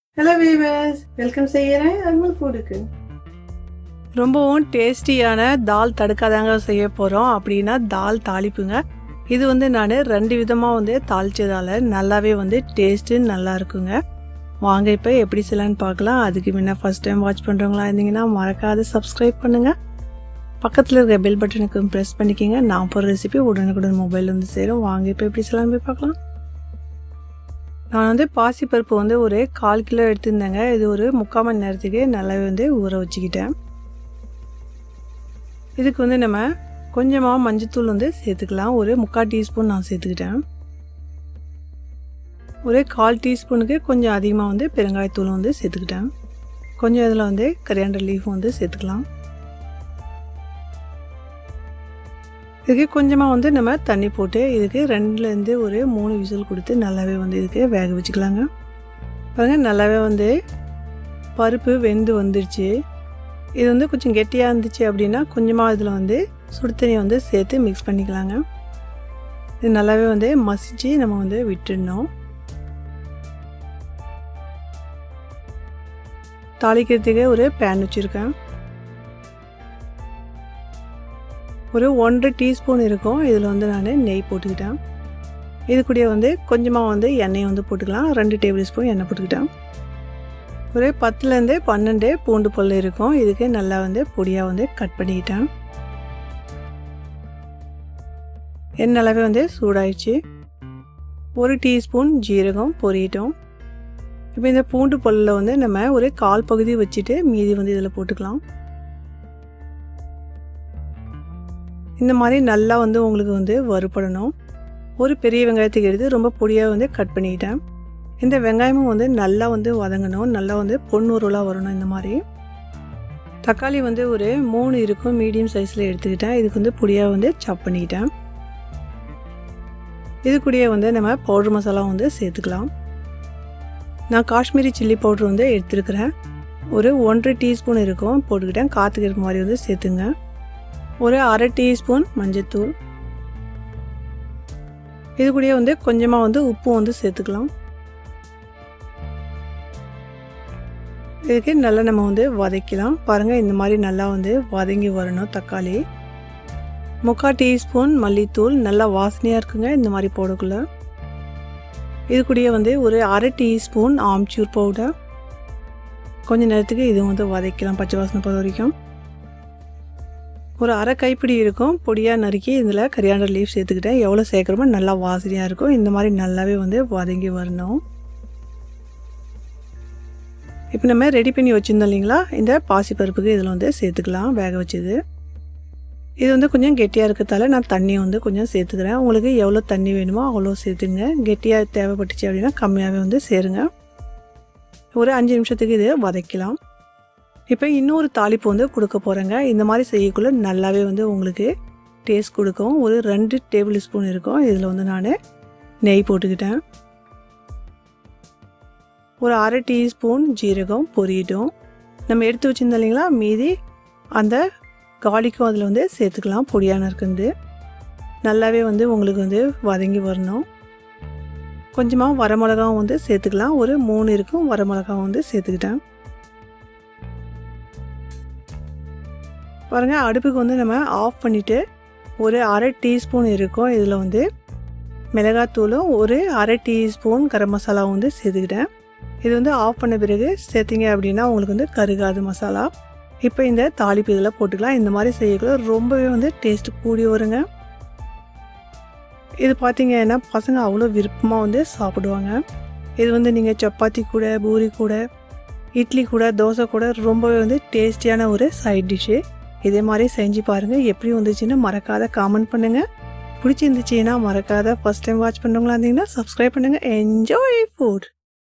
hello viewers welcome செய்கிறேன் அருமல் ஃபுட்டுக்கு ரொம்பவும் டேஸ்டியான தால் தடுக்காதாங்க செய்ய போகிறோம் அப்படின்னா தால் தாளிப்புங்க இது வந்து நான் ரெண்டு விதமாக வந்து தாளிச்சதால நல்லாவே வந்து டேஸ்ட்டு நல்லா இருக்குங்க வாங்க இப்போ எப்படி செய்யலான்னு பார்க்கலாம் அதுக்கு முன்ன ஃபர்ஸ்ட் டைம் வாட்ச் பண்ணுறவங்களா இருந்தீங்கன்னா மறக்காத சப்ஸ்கிரைப் பண்ணுங்கள் பக்கத்தில் இருக்க பெல் பட்டனுக்கு ப்ரெஸ் பண்ணிக்கிங்க நான் போகிற ரெசிபி உடனுக்குடன் மொபைல் வந்து சேரும் வாங்க இப்போ எப்படி செய்யலான்னு போய் பார்க்கலாம் நான் வந்து பாசிப்பருப்பு வந்து ஒரு கால் கிலோ எடுத்திருந்தேங்க இது ஒரு முக்கால் மணி நேரத்துக்கு நல்லாவே வந்து ஊற வச்சுக்கிட்டேன் இதுக்கு வந்து நம்ம கொஞ்சமாக மஞ்சத்தூள் வந்து சேர்த்துக்கலாம் ஒரு முக்கால் டீஸ்பூன் நான் சேர்த்துக்கிட்டேன் ஒரு கால் டீஸ்பூனுக்கு கொஞ்சம் அதிகமாக வந்து பெருங்காயத்தூள் வந்து சேர்த்துக்கிட்டேன் கொஞ்சம் இதில் வந்து கரியாண்டர் லீஃப் வந்து சேர்த்துக்கலாம் இதுக்கு கொஞ்சமாக வந்து நம்ம தண்ணி போட்டு இதுக்கு ரெண்டுலேருந்து ஒரு மூணு விசில் கொடுத்து நல்லாவே வந்து இதுக்கு வேக வச்சுக்கலாங்க பாருங்கள் நல்லாவே வந்து பருப்பு வெந்து வந்துடுச்சு இது வந்து கொஞ்சம் கெட்டியாக இருந்துச்சு அப்படின்னா கொஞ்சமாக இதில் வந்து சுடு தண்ணி வந்து சேர்த்து மிக்ஸ் பண்ணிக்கலாங்க இது நல்லாவே வந்து மசிச்சு நம்ம வந்து விட்டுடணும் தாளிக்கிறதுக்கு ஒரு பேன் வச்சுருக்கேன் ஒரு ஒன்றரை டீஸ்பூன் இருக்கும் இதில் வந்து நான் நெய் போட்டுக்கிட்டேன் இது கூட வந்து கொஞ்சமாக வந்து எண்ணெய் வந்து போட்டுக்கலாம் ரெண்டு டேபிள் ஸ்பூன் எண்ணெய் போட்டுக்கிட்டேன் ஒரு பத்துலேருந்து பன்னெண்டு பூண்டு பல் இருக்கும் இதுக்கு நல்லா வந்து பொடியாக வந்து கட் பண்ணிக்கிட்டேன் எண்ணெய் நல்லாவே வந்து சூடாயிடுச்சு ஒரு டீஸ்பூன் ஜீரகம் பொரியட்டும் இப்போ இந்த பூண்டு பல்லில் வந்து நம்ம ஒரு கால் பகுதி வச்சுட்டு மீதி வந்து இதில் போட்டுக்கலாம் இந்த மாதிரி நல்லா வந்து உங்களுக்கு வந்து வறுபடணும் ஒரு பெரிய வெங்காயத்துக்கு எடுத்து ரொம்ப பொடியாக வந்து கட் பண்ணிக்கிட்டேன் இந்த வெங்காயமும் வந்து நல்லா வந்து வதங்கணும் நல்லா வந்து பொன்னுருளாக வரணும் இந்த மாதிரி தக்காளி வந்து ஒரு மூணு இருக்கும் மீடியம் சைஸில் எடுத்துக்கிட்டேன் இதுக்கு வந்து பொடியாக வந்து சாப் பண்ணிக்கிட்டேன் இது கூடயே வந்து நம்ம பவுடர் மசாலா வந்து சேர்த்துக்கலாம் நான் காஷ்மீரி சில்லி பவுட்ரு வந்து எடுத்துருக்கிறேன் ஒரு ஒன்றரை டீஸ்பூன் இருக்கும் போட்டுக்கிட்டேன் காற்றுக்கு இருக்க மாதிரி வந்து சேர்த்துங்க ஒரு அரை டீஸ்பூன் மஞ்சத்தூள் இது கூடயே வந்து கொஞ்சமாக வந்து உப்பும் வந்து சேர்த்துக்கலாம் இதுக்கு நல்லா நம்ம வந்து வதக்கலாம் பாருங்கள் இந்த மாதிரி நல்லா வந்து வதங்கி வரணும் தக்காளி முக்கால் டீஸ்பூன் மல்லித்தூள் நல்லா வாசனையாக இருக்குங்க இந்த மாதிரி போடக்குள்ள இது கூடயே வந்து ஒரு அரை டீஸ்பூன் ஆம்ச்சூர் பவுடர் கொஞ்ச நேரத்துக்கு இதுவும் வந்து வதக்கலாம் பச்சை வாசனை போகிற வரைக்கும் ஒரு அரை கைப்பிடி இருக்கும் பொடியாக நறுக்கி இதில் கரியாண்டர் லீஃப் சேர்த்துக்கிட்டேன் எவ்வளோ சேர்க்குறோமோ நல்லா வாசனையாக இருக்கும் இந்த மாதிரி நல்லாவே வந்து வதங்கி வரணும் இப்போ நம்ம ரெடி பண்ணி வச்சுருந்தோம் இல்லைங்களா இந்த பாசிப்பருப்புக்கு இதில் வந்து சேர்த்துக்கலாம் வேக வச்சது இது வந்து கொஞ்சம் கெட்டியாக இருக்கிறதால நான் தண்ணியை வந்து கொஞ்சம் சேர்த்துக்கிறேன் உங்களுக்கு எவ்வளோ தண்ணி வேணுமோ அவ்வளோ சேர்த்துங்க கெட்டியாக தேவைப்பட்டுச்சு அப்படின்னா கம்மியாகவே வந்து சேருங்க ஒரு அஞ்சு நிமிஷத்துக்கு இது வதக்கலாம் இப்போ இன்னொரு தாளிப்பு வந்து கொடுக்க போகிறேங்க இந்த மாதிரி செய்யக்குள்ளே நல்லாவே வந்து உங்களுக்கு டேஸ்ட் கொடுக்கும் ஒரு ரெண்டு டேபிள் ஸ்பூன் இருக்கும் இதில் வந்து நான் நெய் போட்டுக்கிட்டேன் ஒரு அரை டீஸ்பூன் ஜீரகம் பொரியட்டும் நம்ம எடுத்து வச்சுருந்தோம் இல்லைங்களா மீதி அந்த காலிக்கும் அதில் வந்து சேர்த்துக்கலாம் பொடியான இருக்குது நல்லாவே வந்து உங்களுக்கு வந்து வதங்கி வரணும் கொஞ்சமாக வரமிளகாவும் வந்து சேர்த்துக்கலாம் ஒரு மூணு இருக்கும் வரமிளகாவும் வந்து சேர்த்துக்கிட்டேன் பாருங்கள் அடுப்புக்கு வந்து நம்ம ஆஃப் பண்ணிவிட்டு ஒரு அரை டீஸ்பூன் இருக்கும் இதில் வந்து மிளகாத்தூளும் ஒரு அரை டீஸ்பூன் கரம் மசாலா வந்து சேர்த்துக்கிட்டேன் இது வந்து ஆஃப் பண்ண பிறகு சேர்த்திங்க அப்படின்னா உங்களுக்கு வந்து கருகாது மசாலா இப்போ இந்த தாளிப்பு இதில் போட்டுக்கலாம் இந்த மாதிரி செய்யக்குள்ள ரொம்பவே வந்து டேஸ்ட் கூடி வருங்க இது பார்த்தீங்கன்னா பசங்க அவ்வளோ விருப்பமாக வந்து சாப்பிடுவாங்க இது வந்து நீங்கள் சப்பாத்தி கூட பூரி கூட இட்லி கூட தோசை கூட ரொம்பவே வந்து டேஸ்டியான ஒரு சைட் டிஷ்ஷு இதே மாதிரி செஞ்சு பாருங்கள் எப்படி வந்துச்சுன்னு மறக்காத காமெண்ட் பண்ணுங்கள் பிடிச்சிருந்துச்சின்னா மறக்காத ஃபஸ்ட் டைம் வாட்ச் பண்ணுறவங்களா இருந்தீங்கன்னா சப்ஸ்கிரைப் பண்ணுங்கள் என்ஜாய் ஃபுட்